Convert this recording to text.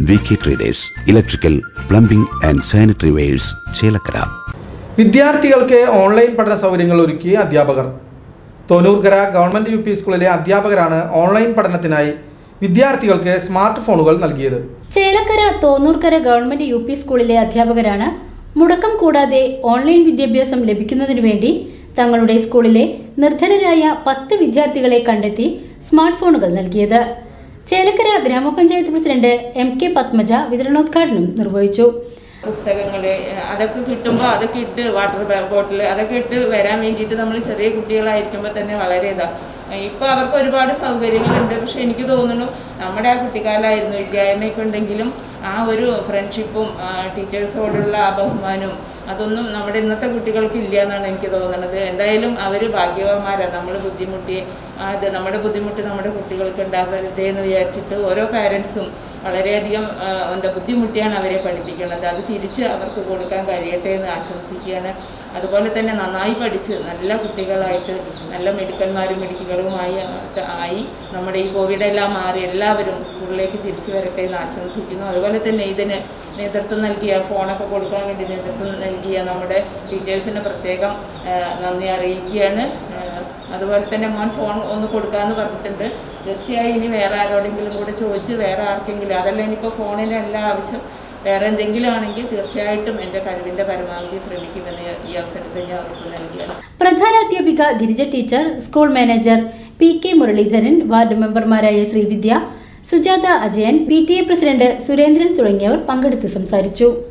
V K traders electrical plumbing and sanitary wares Chelakkara വിദ്യാർത്ഥികൾക്ക് online പഠന സൗകര്യങ്ങൾ ഒരുക്കി അധ്യാപകർ തോന്നൂർക്കര ഗവൺമെന്റ് യു പി സ്കൂളിലെ അധ്യാപകരാണ് ഓൺലൈൻ പഠനത്തിനായി വിദ്യാർത്ഥികൾക്ക് സ്മാർട്ട് ഫോണുകൾ നൽകിയത് Chelakkara Thonnurkkara government U P സ്കൂളിലെ അധ്യാപകരാണ് മുടക്കം കൂടാതെ ഓൺലൈൻ വിദ്യാഭ്യാസം ലഭിക്കുന്നതിനു വേണ്ടി തങ്ങളുടെ സ്കൂളിലെ നിർധനരായ പത്ത് വിദ്യാർത്ഥികളെ കണ്ടെത്തി സ്മാർട്ട് ഫോണുകൾ നൽകിയത് ചേലക്കര ഗ്രാമപഞ്ചായത്ത് പ്രസിഡന്റ് എം കെ പത്മജ വിതരണോദ്ഘാടനം നിർവഹിച്ചു പുസ്തകങ്ങൾ അതൊക്കെ കിട്ടുമ്പോൾ അതൊക്കെ ഇട്ട് വാട്ടർ ബോട്ടിൽ അതൊക്കെ ഇട്ട് വരാൻ വേണ്ടിയിട്ട് നമ്മൾ ചെറിയ കുട്ടികളായിരിക്കുമ്പോൾ തന്നെ വളരെ ഇതാ ഇപ്പോൾ അവർക്ക് ഒരുപാട് സൗകര്യങ്ങളുണ്ട് പക്ഷെ എനിക്ക് തോന്നുന്നു നമ്മുടെ ആ കുട്ടിക്കാലമായിരുന്നു ഇല്ലായ്മയൊക്കെ ഉണ്ടെങ്കിലും ആ ഒരു ഫ്രണ്ട്ഷിപ്പും ടീച്ചേഴ്സോടുള്ള ആ ബഹുമാനവും അതൊന്നും നമ്മുടെ ഇന്നത്തെ കുട്ടികൾക്ക് ഇല്ല എന്നാണ് എനിക്ക് തോന്നുന്നത് എന്തായാലും അവർ ഭാഗ്യവാന്മാരാണ് നമ്മൾ ബുദ്ധിമുട്ടി അത് നമ്മുടെ ബുദ്ധിമുട്ട് നമ്മുടെ കുട്ടികൾക്ക് ഉണ്ടാകരുതേ എന്ന് വിചാരിച്ചിട്ട് ഓരോ പാരൻസും വളരെയധികം ആ, എന്താ ബുദ്ധിമുട്ടിയാണ് അവരെ പഠിപ്പിക്കുന്നത് അത് തിരിച്ച് അവർക്ക് കൊടുക്കാൻ കഴിയട്ടെ എന്ന് ആശംസിക്കുകയാണ് അതുപോലെ തന്നെ നന്നായി പഠിച്ച് നല്ല കുട്ടികളായിട്ട് നല്ല മിടുക്കന്മാരും മിടുക്കികളുമായി ആയി നമ്മുടെ ഈ കോവിഡ് എല്ലാം മാറി എല്ലാവരും സ്കൂളിലേക്ക് തിരിച്ചു വരട്ടെ എന്ന് ആശംസിക്കുന്നു അതുപോലെ തന്നെ ഇതിന് നേതൃത്വം നൽകിയ ഫോണൊക്കെ കൊടുക്കാൻ വേണ്ടി നേതൃത്വം നൽകിയ നമ്മുടെ ടീച്ചേഴ്സിന് പ്രത്യേകം ആ, നന്ദി അറിയിക്കുകയാണ് ആ, അതുപോലെ തന്നെ മോൻ ഫോൺ ഒന്ന് കൊടുക്കാമെന്ന് പറഞ്ഞിട്ടുണ്ട് തീർച്ചയായും ഇനി വേറെ ആരോടെങ്കിലും കൂടെ ചോദിച്ച് വേറെ ആർക്കെങ്കിലും അതല്ല ഇനിയിപ്പോൾ ഫോണിന് എല്ലാ ആവശ്യം വേറെ എന്തെങ്കിലും ആണെങ്കിൽ തീർച്ചയായിട്ടും എൻ്റെ കഴിവിൻ്റെ പരമാവധി ശ്രമിക്കുമെന്ന് ഈ അവസരത്തിൽ ഞാൻ ഉറപ്പ് നൽകിയാണ് പ്രധാനാധ്യാപിക Girija teacher school manager P K Muraleedharan ward മെമ്പർമാരായ Srividya Sujatha Ajayan P T A president Surendran തുടങ്ങിയവർ പങ്കെടുത്ത് സംസാരിച്ചു